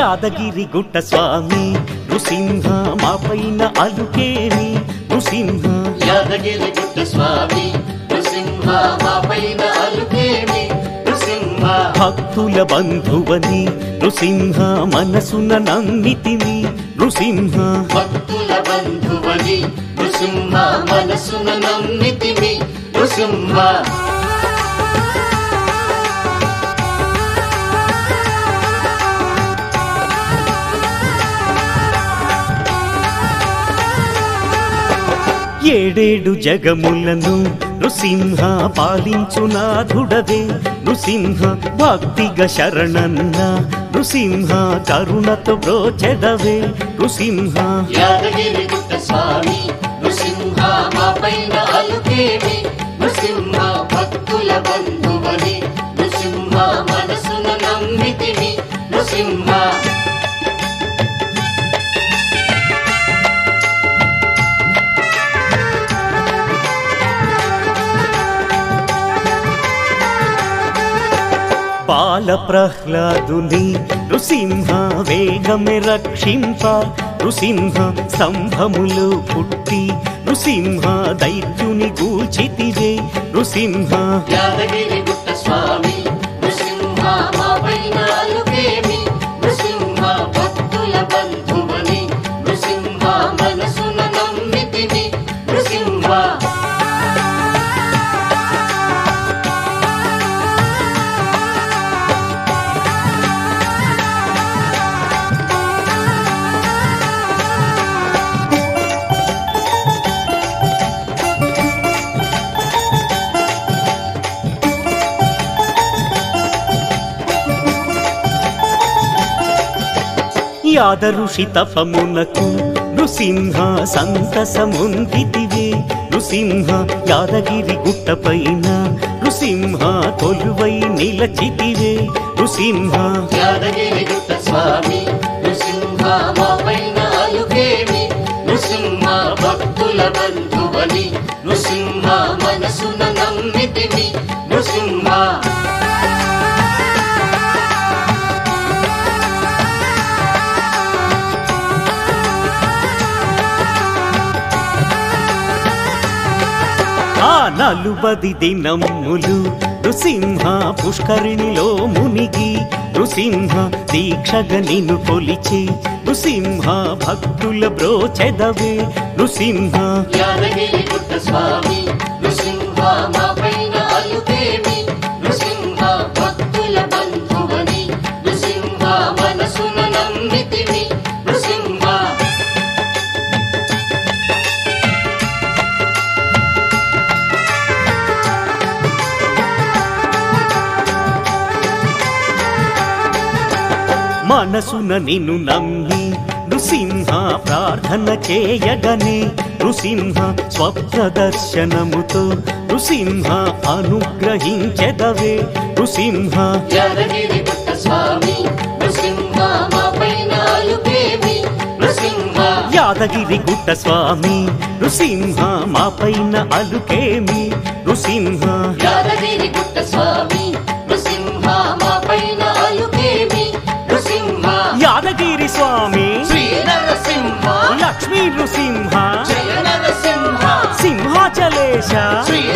యాదగిరి గుట్ట స్వామి నృసింహ మా పైన అలుకేమి నృసింహ యాదగిరి గుట్ట స్వామి నృసింహ మా పైన అలుకేమి నృసింహ భక్తుల బంధువని నృసింహ మనసున నమ్మితిని నృసింహ భక్తుల బంధువని నృసింహ మనసున నమ్మితిమి నృసింహ ఏడేడు జగములను నృసింహ పాలించునాథుడవే నృసింహ భక్తిగ శరణన్న నృసింహ కరుణతో బ్రోచెదవే నృసింహ యాదగిరి గుట్ట స్వామి నృసింహ మా పైన అలుకేమి నృసింహ భక్తుల బంధువని నృసింహ మనసున నమ్మితిమి నృసింహ బాల ప్రహ్లాదుని నృసింహ వేగమే రక్షింప నృసింహ స్తంభములు పుట్టి నృసింహ దైత్యుని గూచితివే నృసింహ యాదగిరి గుట్ట స్వామి నృసింహ మా పైన అలుకేమి నృసింహ భక్తుల బంధువని నృసింహ మనసున నమ్మితిమి నృసింహ యాదరుషి తపమునకు నృసింహ సంతసముందితివే నృసింహ యాదగిరి గుట్టపైన నృసింహ కొలువై నిలచితివే నృసింహ యాదగిరి గుట్ట స్వామి నృసింహ మా పైన అలుకేమి నృసింహ భక్తుల బంధువని నృసింహ మనసున నమ్మితిమి నృసింహ ఆ నలుబది దినములు నృసింహ పుష్కరిణిలో మునిగి నృసింహ దీక్షగ నిన్ను కొలిచి నృసింహ భక్తుల బ్రోచెదవే నృసింహ యాదగిరి గుట్ట స్వామి నృసింహ మా పైన అలుకేమి నృసింహ భక్తుల బంధువని నృసింహ మనసున నమ్మితిమి నృసింహ మనసున నిన్ను నమ్మి నృసింహ ప్రార్థన చేయగనే నృసింహ స్వప్న దర్శనముతో నృసింహ అనుగ్రహించెదవే నృసింహ యాదగిరి గుట్ట స్వామి నృసింహ మా పైన అలుకేమి నృసింహ యాదగిరి గుట్ట స్వామి నృసింహ మా పైన అలుకేమి నృసింహ యాదగిరి గుట్ట స్వామి నృసింహ మా పైన అలుకేమి నృసింహ యాదగిరి స్వామి శ్రీ నరసింహ లక్ష్మీ నృసింహ జయ నరసింహ సింహాచలేశ శ్రీ